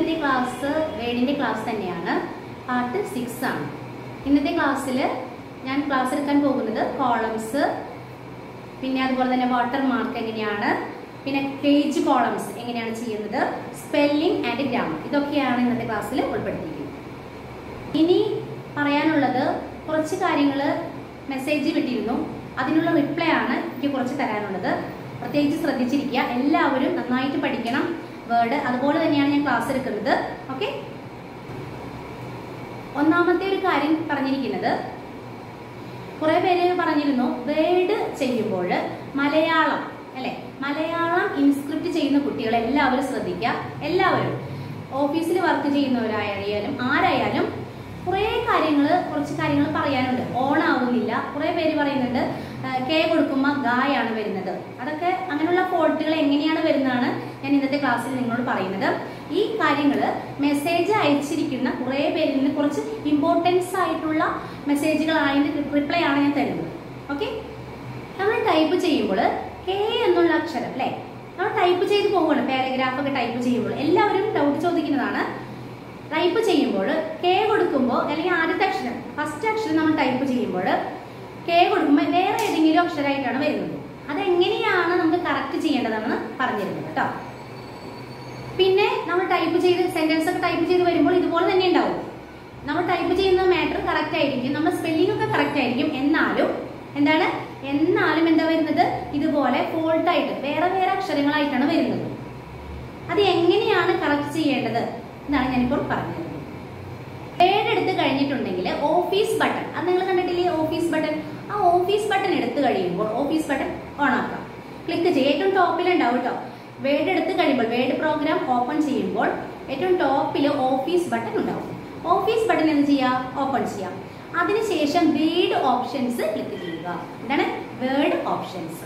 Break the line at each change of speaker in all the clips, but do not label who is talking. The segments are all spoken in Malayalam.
ഇന്നത്തെ ക്ലാസ് വേഡിൻ്റെ ക്ലാസ് തന്നെയാണ് പാർട്ട് സിക്സ് ആണ് ഇന്നത്തെ ക്ലാസ്സിൽ ഞാൻ ക്ലാസ് എടുക്കാൻ പോകുന്നത് കോളംസ് പിന്നെ അതുപോലെ തന്നെ വാട്ടർ മാർക്ക് എങ്ങനെയാണ് പിന്നെ പേജ് കോളംസ് എങ്ങനെയാണ് ചെയ്യുന്നത് സ്പെല്ലിംഗ് ആൻഡ് ഗ്രാമർ ഇതൊക്കെയാണ് ഇന്നത്തെ ക്ലാസ്സിൽ ഉൾപ്പെടുത്തിയിരിക്കുന്നത് ഇനി പറയാനുള്ളത് കുറച്ച് കാര്യങ്ങൾ മെസ്സേജ് വിട്ടിരുന്നു അതിനുള്ള റിപ്ലൈ ആണ് എനിക്ക് കുറച്ച് തരാനുള്ളത് പ്രത്യേകിച്ച് ശ്രദ്ധിച്ചിരിക്കുക എല്ലാവരും നന്നായിട്ട് പഠിക്കണം വേർഡ് അതുപോലെ തന്നെയാണ് ഞാൻ ക്ലാസ് എടുക്കുന്നത് ഓക്കെ ഒന്നാമത്തെ ഒരു കാര്യം പറഞ്ഞിരിക്കുന്നത് കുറെ പേര് പറഞ്ഞിരുന്നു വേർഡ് ചെയ്യുമ്പോൾ മലയാളം അല്ലെ മലയാളം ഇൻസ്ക്രിപ്റ്റ് ചെയ്യുന്ന കുട്ടികൾ എല്ലാവരും ശ്രദ്ധിക്കുക എല്ലാവരും ഓഫീസിൽ വർക്ക് ചെയ്യുന്നവരായാലും ആരായാലും കുറേ കാര്യങ്ങൾ കുറച്ച് കാര്യങ്ങൾ പറയാനുണ്ട് ഓൺ ആവുന്നില്ല കുറേ പേര് പറയുന്നുണ്ട് കെ കൊടുക്കുമ്പോൾ ഗായാണ് വരുന്നത് അതൊക്കെ അങ്ങനെയുള്ള ഫോൾട്ടുകൾ എങ്ങനെയാണ് വരുന്നതാണ് ഞാൻ ഇന്നത്തെ ക്ലാസ്സിൽ നിങ്ങളോട് പറയുന്നത് ഈ കാര്യങ്ങൾ മെസ്സേജ് അയച്ചിരിക്കുന്ന കുറേ പേരിൽ നിന്ന് കുറച്ച് ഇമ്പോർട്ടൻസ് ആയിട്ടുള്ള മെസ്സേജുകളായതിൻ്റെ റിപ്ലൈ ആണ് ഞാൻ തരുന്നത് ഓക്കെ നമ്മൾ ടൈപ്പ് ചെയ്യുമ്പോൾ കെ എന്നുള്ള അക്ഷരം അല്ലേ നമ്മൾ ടൈപ്പ് ചെയ്ത് പോവുകയാണ് പാരഗ്രാഫ് ഒക്കെ ടൈപ്പ് ചെയ്യുമ്പോൾ എല്ലാവരും ഡൗട്ട് ചോദിക്കുന്നതാണ് ടൈപ്പ് ചെയ്യുമ്പോൾ കെ കൊടുക്കുമ്പോൾ അല്ലെങ്കിൽ ആദ്യത്തെ അക്ഷരം ഫസ്റ്റ് അക്ഷരം നമ്മൾ ടൈപ്പ് ചെയ്യുമ്പോൾ കെ കൊടുക്കുമ്പോൾ വേറെ ഏതെങ്കിലും അക്ഷരമായിട്ടാണ് വരുന്നത് അതെങ്ങനെയാണ് നമുക്ക് കറക്റ്റ് ചെയ്യേണ്ടതെന്ന് പറഞ്ഞിരുന്നത് കേട്ടോ പിന്നെ നമ്മൾ ടൈപ്പ് ചെയ്ത് സെന്റൻസ് ഒക്കെ ടൈപ്പ് ചെയ്ത് വരുമ്പോൾ ഇതുപോലെ തന്നെ ഉണ്ടാവും നമ്മൾ ടൈപ്പ് ചെയ്യുന്ന മാറ്റർ കറക്റ്റ് ആയിരിക്കും നമ്മുടെ സ്പെല്ലിംഗ് ഒക്കെ കറക്റ്റ് ആയിരിക്കും എന്നാലും എന്താണ് എന്നാലും എന്താ വരുന്നത് ഇതുപോലെ ഫോൾട്ട് ആയിട്ട് വേറെ വേറെ അക്ഷരങ്ങളായിട്ടാണ് വരുന്നത് അത് എങ്ങനെയാണ് കറക്റ്റ് ചെയ്യേണ്ടത് എന്നാണ് ഞാനിപ്പോൾ പറഞ്ഞത് വേർഡ് എടുത്ത് കഴിഞ്ഞിട്ടുണ്ടെങ്കിൽ ഓഫീസ് ബട്ടൺ അത് നിങ്ങൾ കണ്ടിട്ടില്ലേ ഓഫീസ് ബട്ടൺ ആ ഓഫീസ് ബട്ടൺ എടുത്ത് കഴിയുമ്പോൾ ഓഫീസ് ബട്ടൺ ഓൺ ആക്കാം ക്ലിക്ക് ചെയ്യുക ഏറ്റവും ടോപ്പിൽ ഉണ്ടാവും കേട്ടോ വേർഡ് എടുത്ത് കഴിയുമ്പോൾ വേർഡ് പ്രോഗ്രാം ഓപ്പൺ ചെയ്യുമ്പോൾ ഏറ്റവും ടോപ്പിൽ ഓഫീസ് ബട്ടൺ ഉണ്ടാവും ഓഫീസ് ബട്ടൺ എന്ത് ചെയ്യുക ഓപ്പൺ ചെയ്യാം അതിനുശേഷം വേർഡ് ഓപ്ഷൻസ് ക്ലിക്ക് ചെയ്യുക എന്താണ് വേർഡ് ഓപ്ഷൻസ്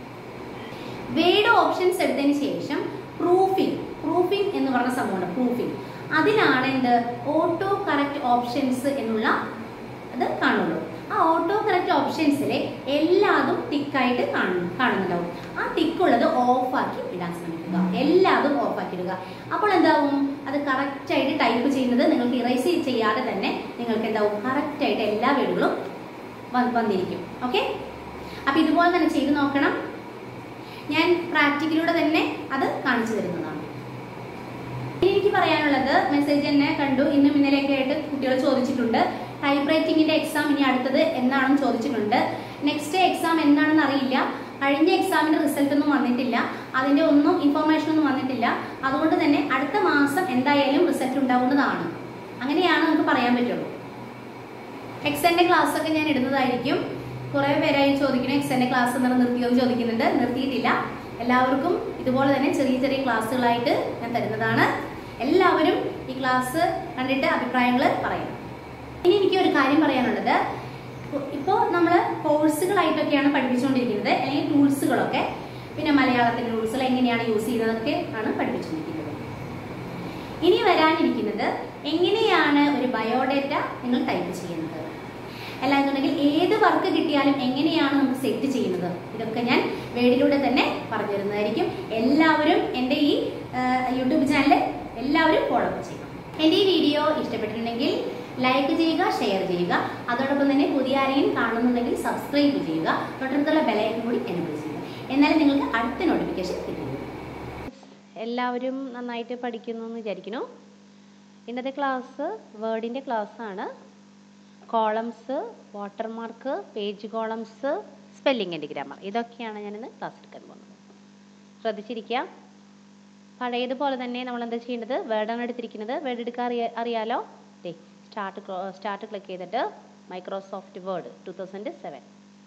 വേർഡ് ഓപ്ഷൻസ് എടുത്തതിന് ശേഷം പ്രൂഫിംഗ് പ്രൂഫിംഗ് എന്ന് പറഞ്ഞ സംഭവമുണ്ട് പ്രൂഫിംഗ് അതിലാണ് എന്ത് ഓട്ടോ കറക്റ്റ് ഓപ്ഷൻസ് എന്നുള്ള അത് കാണുള്ളൂ ആ ഓട്ടോ കറക്റ്റ് ഓപ്ഷൻസിലെ എല്ലാതും ടിക്കായിട്ട് കാണും കാണുന്നുണ്ടാവും ആ ടിക്കുള്ളത് ഓഫാക്കി ഇടാൻ ശ്രമിക്കുക എല്ലാതും ഓഫാക്കി ഇടുക അപ്പോൾ എന്താവും അത് കറക്റ്റായിട്ട് ടൈപ്പ് ചെയ്യുന്നത് നിങ്ങൾക്ക് ഇറേസ് ചെയ്യാതെ തന്നെ നിങ്ങൾക്ക് എന്താവും കറക്റ്റായിട്ട് എല്ലാ വേർഡുകളും വന്നിരിക്കും ഓക്കെ അപ്പൊ ഇതുപോലെ തന്നെ ചെയ്ത് നോക്കണം ഞാൻ പ്രാക്ടിക്കലൂടെ തന്നെ അത് കാണിച്ചു തരുന്നതാണ് ഇനി എനിക്ക് പറയാനുള്ളത് മെസ്സേജ് തന്നെ കണ്ടു ഇന്നും ഇന്നലെയൊക്കെ ആയിട്ട് കുട്ടികൾ ചോദിച്ചിട്ടുണ്ട് ടൈപ്പ് റൈറ്റിംഗിന്റെ എക്സാം ഇനി അടുത്തത് എന്നാണെന്ന് ചോദിച്ചിട്ടുണ്ട് നെക്സ്റ്റ് എക്സാം എന്നാണെന്ന് അറിയില്ല കഴിഞ്ഞ എക്സാമിന്റെ റിസൾട്ട് ഒന്നും വന്നിട്ടില്ല അതിന്റെ ഒന്നും ഇൻഫർമേഷൻ ഒന്നും വന്നിട്ടില്ല അതുകൊണ്ട് തന്നെ അടുത്ത മാസം എന്തായാലും റിസൾട്ട് ഉണ്ടാവുന്നതാണ് അങ്ങനെയാണ് നമുക്ക് പറയാൻ പറ്റുള്ളൂ എക്സന്റെ ക്ലാസ് ഒക്കെ ഞാൻ ഇടുന്നതായിരിക്കും കുറെ പേരായി ചോദിക്കുന്നു എക്സന്റെ ക്ലാസ് എന്താണ് നിർത്തിയോ എന്ന് ചോദിക്കുന്നുണ്ട് നിർത്തിയിട്ടില്ല എല്ലാവർക്കും ഇതുപോലെ തന്നെ ചെറിയ ചെറിയ ക്ലാസ്സുകളായിട്ട് ഞാൻ തരുന്നതാണ് എല്ലാവരും ഈ ക്ലാസ് കണ്ടിട്ട് അഭിപ്രായങ്ങൾ പറയണം ഇനി എനിക്ക് ഒരു കാര്യം പറയാനുള്ളത് ഇപ്പോൾ നമ്മൾ കോഴ്സുകളായിട്ടൊക്കെയാണ് പഠിപ്പിച്ചുകൊണ്ടിരിക്കുന്നത് അല്ലെങ്കിൽ ടൂൾസുകളൊക്കെ പിന്നെ മലയാളത്തിന്റെ ടൂൾസുകൾ എങ്ങനെയാണ് യൂസ് ചെയ്യുന്നതൊക്കെ ആണ് പഠിപ്പിച്ചുകൊണ്ടിരിക്കുന്നത് ഇനി വരാനിരിക്കുന്നത് എങ്ങനെയാണ് ഒരു ബയോഡേറ്റ നിങ്ങൾ ടൈപ്പ് ചെയ്യുന്നത് അല്ലാന്നുണ്ടെങ്കിൽ ഏത് വർക്ക് കിട്ടിയാലും എങ്ങനെയാണ് നമുക്ക് സെറ്റ് ചെയ്യുന്നത് ഇതൊക്കെ ഞാൻ വേഡിലൂടെ തന്നെ പറഞ്ഞു തരുന്നതായിരിക്കും എല്ലാവരും എൻ്റെ ഈ യൂട്യൂബ് ചാനൽ എല്ലാവരും ഫോളോ അപ്പ് ചെയ്യണം എൻ്റെ ഈ വീഡിയോ ഇഷ്ടപ്പെട്ടിട്ടുണ്ടെങ്കിൽ ലൈക്ക് ചെയ്യുക ഷെയർ ചെയ്യുക അതോടൊപ്പം തന്നെ പുതിയ ആരെയും കാണുന്നുണ്ടെങ്കിൽ സബ്സ്ക്രൈബ് ചെയ്യുക തൊട്ടടുത്തുള്ള ബെലൈക്കൻ കൂടി എനേബിൾ ചെയ്യുക എന്നാലും നിങ്ങൾക്ക് അടുത്ത നോട്ടിഫിക്കേഷൻ കിട്ടും
എല്ലാവരും നന്നായിട്ട് പഠിക്കുന്നു എന്ന് വിചാരിക്കുന്നു ഇന്നത്തെ ക്ലാസ് വേർഡിൻ്റെ ക്ലാസ്സാണ് columns watermark page columns spelling and grammar ഇതൊക്കെയാണ് ഞാനിന്ന് ക്ലാസ് എടുക്കാൻ പോകുന്നത് ശ്രദ്ധിച്ചിരിക്കുക പഴയതുപോലെ തന്നെ നമ്മൾ എന്താ ചെയ്യേണ്ടത് വേർഡാണ് എടുത്തിരിക്കുന്നത് വേർഡ് എടുക്കാൻ അറിയാ അറിയാലോ ദേ സ്റ്റാർട്ട് സ്റ്റാർട്ട് ക്ലിക്ക് ചെയ്തിട്ട് Microsoft Word two thousand seven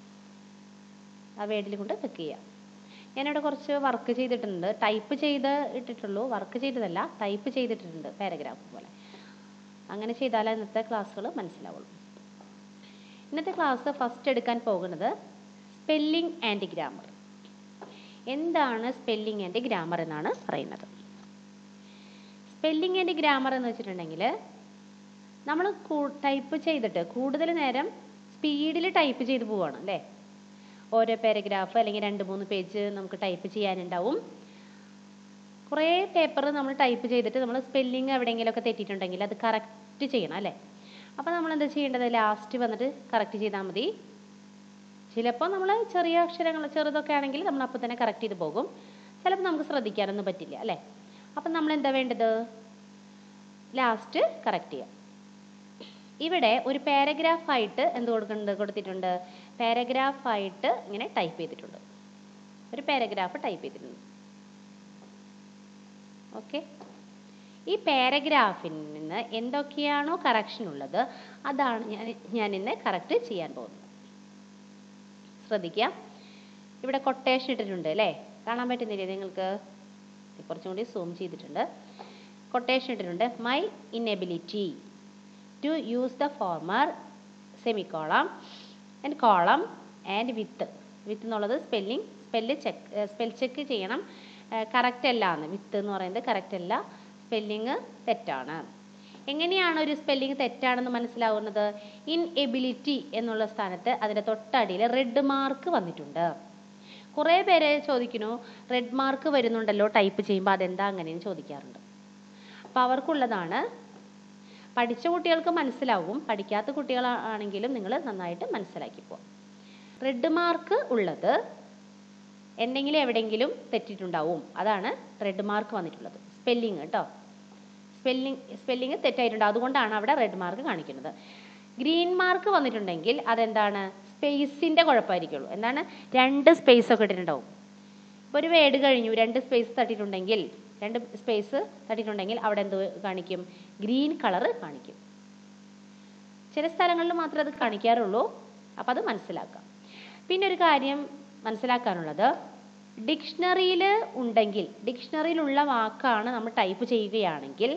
ആ വേർഡിൽ കൊണ്ട് ക്ലിക്ക് ചെയ്യുക ഞാനിവിടെ കുറച്ച് വർക്ക് ചെയ്തിട്ടുണ്ട് ടൈപ്പ് ചെയ്ത് ഇട്ടിട്ടുള്ളൂ വർക്ക് ചെയ്തതല്ല ടൈപ്പ് ചെയ്തിട്ടുണ്ട് പാരഗ്രാഫ് പോലെ അങ്ങനെ ചെയ്താലേ ഇന്നത്തെ ക്ലാസ്സുകൾ മനസ്സിലാവുള്ളൂ ഇന്നത്തെ ക്ലാസ് ഫസ്റ്റ് എടുക്കാൻ പോകുന്നത് സ്പെല്ലിംഗ് ആൻഡ് ഗ്രാമർ എന്താണ് സ്പെല്ലിംഗ് ആൻഡ് ഗ്രാമർ എന്നാണ് പറയുന്നത് സ്പെല്ലിംഗ് ആൻഡ് ഗ്രാമർ എന്ന് വെച്ചിട്ടുണ്ടെങ്കിൽ നമ്മൾ ടൈപ്പ് ചെയ്തിട്ട് കൂടുതൽ നേരം സ്പീഡിൽ ടൈപ്പ് ചെയ്ത് പോവാണ് അല്ലേ ഓരോ പാരഗ്രാഫ് അല്ലെങ്കിൽ രണ്ട് മൂന്ന് പേജ് നമുക്ക് ടൈപ്പ് ചെയ്യാനുണ്ടാവും കുറേ പേപ്പർ നമ്മൾ ടൈപ്പ് ചെയ്തിട്ട് നമ്മൾ സ്പെല്ലിങ് എവിടെയെങ്കിലുമൊക്കെ തെറ്റിയിട്ടുണ്ടെങ്കിൽ അത് കറക്റ്റ് ചെയ്യണം അല്ലേ അപ്പോൾ നമ്മൾ എന്താ ചെയ്യേണ്ടത് ലാസ്റ്റ് വന്നിട്ട് കറക്റ്റ് ചെയ്താൽ മതി ചിലപ്പോൾ നമ്മൾ ചെറിയ അക്ഷരങ്ങൾ ചെറുതൊക്കെ ആണെങ്കിൽ നമ്മൾ അപ്പോൾ തന്നെ കറക്റ്റ് ചെയ്ത് പോകും ചിലപ്പോൾ നമുക്ക് ശ്രദ്ധിക്കാനൊന്നും പറ്റില്ല അല്ലേ അപ്പം നമ്മൾ എന്താ വേണ്ടത് ലാസ്റ്റ് കറക്റ്റ് ചെയ്യാം ഇവിടെ ഒരു പാരഗ്രാഫ് ആയിട്ട് എന്ത് കൊടുക്കുന്നുണ്ട് കൊടുത്തിട്ടുണ്ട് പാരഗ്രാഫ് ആയിട്ട് ഇങ്ങനെ ടൈപ്പ് ചെയ്തിട്ടുണ്ട് ഒരു പാരഗ്രാഫ് ടൈപ്പ് ചെയ്തിട്ടുണ്ട് ഓക്കെ ഈ പാരഗ്രാഫിൽ നിന്ന് എന്തൊക്കെയാണോ കറക്ഷൻ ഉള്ളത് അതാണ് ഞാൻ ഞാൻ ഇന്ന് കറക്റ്റ് ചെയ്യാൻ പോകുന്നത് ശ്രദ്ധിക്കുക ഇവിടെ കൊട്ടേഷൻ ഇട്ടിട്ടുണ്ട് അല്ലേ കാണാൻ പറ്റുന്നില്ലേ നിങ്ങൾക്ക് കുറച്ചും കൂടി സൂം ചെയ്തിട്ടുണ്ട് കൊട്ടേഷൻ ഇട്ടിട്ടുണ്ട് my inability to use the former semicolon and colon and with with എന്നുള്ളത് spelling spell check spell check ചെയ്യണം കറക്റ്റ് അല്ല എന്ന് വിത്ത് എന്ന് പറയുന്നത് കറക്റ്റ് അല്ല സ്പെല്ലിങ് തെറ്റാണ് എങ്ങനെയാണ് ഒരു സ്പെല്ലിംഗ് തെറ്റാണെന്ന് മനസ്സിലാവുന്നത് ഇൻ എബിലിറ്റി എന്നുള്ള സ്ഥാനത്ത് അതിൻ്റെ തൊട്ടടിയിൽ റെഡ് മാർക്ക് വന്നിട്ടുണ്ട് കുറേ പേര് ചോദിക്കുന്നു റെഡ് മാർക്ക് വരുന്നുണ്ടല്ലോ ടൈപ്പ് ചെയ്യുമ്പോൾ അതെന്താ അങ്ങനെയെന്ന് ചോദിക്കാറുണ്ട് അപ്പോൾ അവർക്കുള്ളതാണ് പഠിച്ച കുട്ടികൾക്ക് മനസ്സിലാവും പഠിക്കാത്ത കുട്ടികളാണെങ്കിലും നിങ്ങൾ നന്നായിട്ട് മനസ്സിലാക്കിപ്പോ റെഡ് മാർക്ക് ഉള്ളത് എന്തെങ്കിലും എവിടെയെങ്കിലും തെറ്റിയിട്ടുണ്ടാവും അതാണ് റെഡ് മാർക്ക് വന്നിട്ടുള്ളത് സ്പെല്ലിങ് കേട്ടോ സ്പെല്ലിങ് സ്പെല്ലിങ് തെറ്റായിട്ടുണ്ട് അതുകൊണ്ടാണ് അവിടെ റെഡ് മാർക്ക് കാണിക്കുന്നത് ഗ്രീൻ മാർക്ക് വന്നിട്ടുണ്ടെങ്കിൽ അതെന്താണ് സ്പേസിൻ്റെ കുഴപ്പമായിരിക്കുള്ളൂ എന്താണ് രണ്ട് സ്പേസ് ഒക്കെ ഇട്ടിട്ടുണ്ടാവും ഇപ്പോൾ ഒരു വേഡ് കഴിഞ്ഞു രണ്ട് സ്പേസ് തട്ടിയിട്ടുണ്ടെങ്കിൽ രണ്ട് സ്പേസ് തട്ടിയിട്ടുണ്ടെങ്കിൽ അവിടെ എന്ത് കാണിക്കും ഗ്രീൻ കളർ കാണിക്കും ചില സ്ഥലങ്ങളിൽ മാത്രമേ അത് കാണിക്കാറുള്ളൂ അപ്പം അത് മനസ്സിലാക്കാം പിന്നെ ഒരു കാര്യം മനസ്സിലാക്കാനുള്ളത് ഡിക്ഷണറിയിൽ ഉണ്ടെങ്കിൽ ഡിക്ഷണറിയിലുള്ള വാക്കാണ് നമ്മൾ ടൈപ്പ് ചെയ്യുകയാണെങ്കിൽ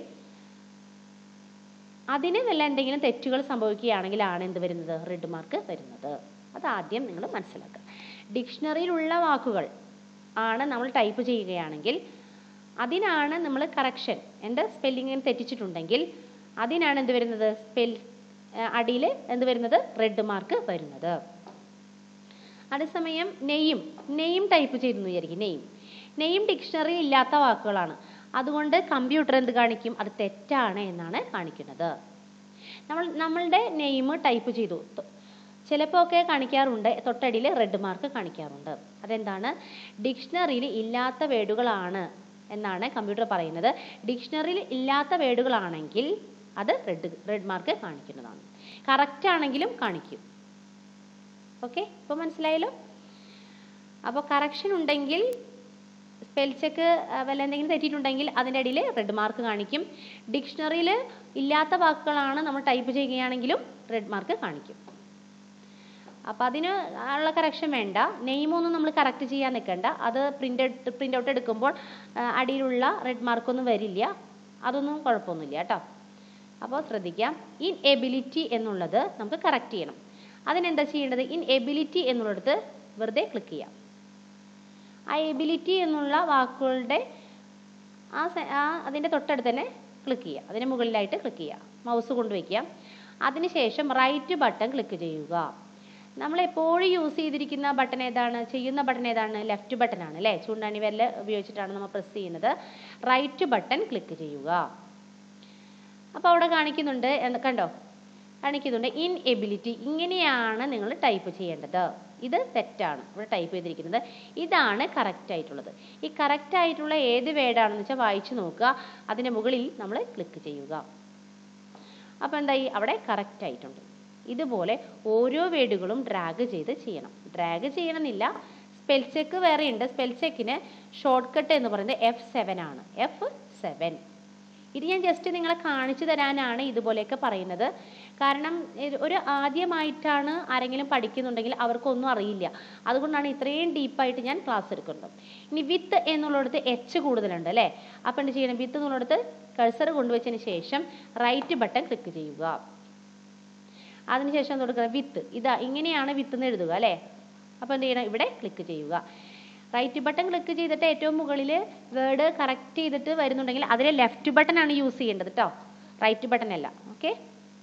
അതിന് വല്ല എന്തെങ്കിലും തെറ്റുകൾ സംഭവിക്കുകയാണെങ്കിലാണ് എന്ത് വരുന്നത് റെഡ് മാർക്ക് വരുന്നത് അതാദ്യം നിങ്ങൾ മനസ്സിലാക്കുക ഡിക്ഷണറിയിലുള്ള വാക്കുകൾ ആണ് നമ്മൾ ടൈപ്പ് ചെയ്യുകയാണെങ്കിൽ അതിനാണ് നമ്മൾ കറക്ഷൻ എൻ്റെ സ്പെല്ലിങ്ങിന് തെറ്റിച്ചിട്ടുണ്ടെങ്കിൽ അതിനാണ് എന്ത് വരുന്നത് സ്പെൽ അടിയിൽ എന്ത് വരുന്നത് റെഡ് മാർക്ക് വരുന്നത് അതേസമയം നെയ്യും നെയ്യും ടൈപ്പ് ചെയ്തെന്ന് വിചാരിക്കും നെയ്യും നെയ്യും ഡിക്ഷണറി ഇല്ലാത്ത വാക്കുകളാണ് അതുകൊണ്ട് കമ്പ്യൂട്ടർ എന്ത് കാണിക്കും അത് തെറ്റാണ് എന്നാണ് കാണിക്കുന്നത് നമ്മൾ നമ്മളുടെ നെയിം ടൈപ്പ് ചെയ്തു ചിലപ്പോൾ ഒക്കെ കാണിക്കാറുണ്ട് തൊട്ടടിയിൽ റെഡ് മാർക്ക് കാണിക്കാറുണ്ട് അതെന്താണ് ഡിക്ഷണറിയിൽ ഇല്ലാത്ത വേർഡുകളാണ് എന്നാണ് കമ്പ്യൂട്ടർ പറയുന്നത് ഡിക്ഷണറിയിൽ ഇല്ലാത്ത വേർഡുകളാണെങ്കിൽ അത് റെഡ് റെഡ് മാർക്ക് കാണിക്കുന്നതാണ് കറക്റ്റ് ആണെങ്കിലും കാണിക്കും ഓക്കെ ഇപ്പോൾ മനസ്സിലായല്ലോ അപ്പോൾ കറക്ഷൻ ഉണ്ടെങ്കിൽ സ്പെൽ ചെക്ക് വല്ല എന്തെങ്കിലും തെറ്റിയിട്ടുണ്ടെങ്കിൽ അതിൻ്റെ അടിയിൽ റെഡ് മാർക്ക് കാണിക്കും ഡിക്ഷണറിയിൽ ഇല്ലാത്ത വാക്കുകളാണ് നമ്മൾ ടൈപ്പ് ചെയ്യുകയാണെങ്കിലും റെഡ് മാർക്ക് കാണിക്കും അപ്പോൾ അതിന് ഉള്ള കറക്ഷൻ വേണ്ട നെയിമൊന്നും നമ്മൾ കറക്റ്റ് ചെയ്യാൻ നിൽക്കണ്ട അത് പ്രിൻ്റ് പ്രിൻ്റ് ഔട്ട് എടുക്കുമ്പോൾ അടിയിലുള്ള റെഡ് മാർക്കൊന്നും വരില്ല അതൊന്നും കുഴപ്പമൊന്നുമില്ല കേട്ടോ അപ്പോൾ ശ്രദ്ധിക്കാം ഇൻ എബിലിറ്റി എന്നുള്ളത് നമുക്ക് കറക്റ്റ് ചെയ്യണം അതിനെന്താ ചെയ്യേണ്ടത് ഇൻ എബിലിറ്റി എന്നുള്ളിടത്ത് വെറുതെ ക്ലിക്ക് ചെയ്യാം ആ എബിലിറ്റി എന്നുള്ള വാക്കുകളുടെ ആ ആ അതിൻ്റെ തൊട്ടടുത്ത് തന്നെ ക്ലിക്ക് ചെയ്യുക അതിന് മുകളിലായിട്ട് ക്ലിക്ക് ചെയ്യുക മൗസ് കൊണ്ടുവയ്ക്കുക അതിനുശേഷം റൈറ്റ് ബട്ടൺ ക്ലിക്ക് ചെയ്യുക നമ്മൾ എപ്പോഴും യൂസ് ചെയ്തിരിക്കുന്ന ബട്ടൺ ഏതാണ് ചെയ്യുന്ന ബട്ടൺ ഏതാണ് ലെഫ്റ്റ് ബട്ടൺ ആണ് അല്ലേ ചൂണ്ടാണി വിരൽ ഉപയോഗിച്ചിട്ടാണ് നമ്മൾ പ്രസ് ചെയ്യുന്നത് റൈറ്റ് ബട്ടൺ ക്ലിക്ക് ചെയ്യുക അപ്പോൾ അവിടെ കാണിക്കുന്നുണ്ട് കണ്ടോ കാണിക്കുന്നുണ്ട് ഇൻ എബിലിറ്റി ഇങ്ങനെയാണ് നിങ്ങൾ ടൈപ്പ് ചെയ്യേണ്ടത് ഇത് തെറ്റാണ് ഇവിടെ ടൈപ്പ് ചെയ്തിരിക്കുന്നത് ഇതാണ് കറക്റ്റ് ആയിട്ടുള്ളത് ഈ കറക്റ്റ് ആയിട്ടുള്ള ഏത് വേർഡാണെന്ന് വെച്ചാൽ വായിച്ചു നോക്കുക അതിൻ്റെ മുകളിൽ നമ്മൾ ക്ലിക്ക് ചെയ്യുക അപ്പോൾ എന്തായി അവിടെ കറക്റ്റ് ആയിട്ടുണ്ട് ഇതുപോലെ ഓരോ വേർഡുകളും ഡ്രാഗ് ചെയ്ത് ചെയ്യണം ഡ്രാഗ് ചെയ്യണമെന്നില്ല സ്പെൽ ചെക്ക് വേറെ ഉണ്ട് സ്പെൽ ചെക്കിന് ഷോർട്ട് കട്ട് എന്ന് പറയുന്നത് എഫ് സെവൻ ആണ് എഫ് സെവൻ ഇത് ഞാൻ ജസ്റ്റ് നിങ്ങളെ കാണിച്ചു തരാനാണ് ഇതുപോലെയൊക്കെ പറയുന്നത് കാരണം ഒരു ആദ്യമായിട്ടാണ് ആരെങ്കിലും പഠിക്കുന്നുണ്ടെങ്കിൽ അവർക്കൊന്നും അറിയില്ല അതുകൊണ്ടാണ് ഇത്രയും ഡീപ്പായിട്ട് ഞാൻ ക്ലാസ് എടുക്കുന്നത് ഇനി വിത്ത് എന്നുള്ളിടത്ത് എച്ച് കൂടുതലുണ്ട് അല്ലേ അപ്പം എന്ത് ചെയ്യണം വിത്ത് എന്നുള്ളിടത്ത് കഴ്സർ കൊണ്ടുവച്ചതിന് ശേഷം റൈറ്റ് ബട്ടൺ ക്ലിക്ക് ചെയ്യുക അതിനുശേഷം കൊടുക്കുക വിത്ത് ഇതാ ഇങ്ങനെയാണ് വിത്ത് എന്ന് എഴുതുക അല്ലേ അപ്പോൾ എന്ത് ചെയ്യണം ഇവിടെ ക്ലിക്ക് ചെയ്യുക റൈറ്റ് ബട്ടൺ ക്ലിക്ക് ചെയ്തിട്ട് ഏറ്റവും മുകളിൽ വേർഡ് കറക്റ്റ് ചെയ്തിട്ട് വരുന്നുണ്ടെങ്കിൽ അതിൽ ലെഫ്റ്റ് ബട്ടൺ ആണ് യൂസ് ചെയ്യേണ്ടത് കേട്ടോ റൈറ്റ് ബട്ടൺ അല്ല ഓക്കെ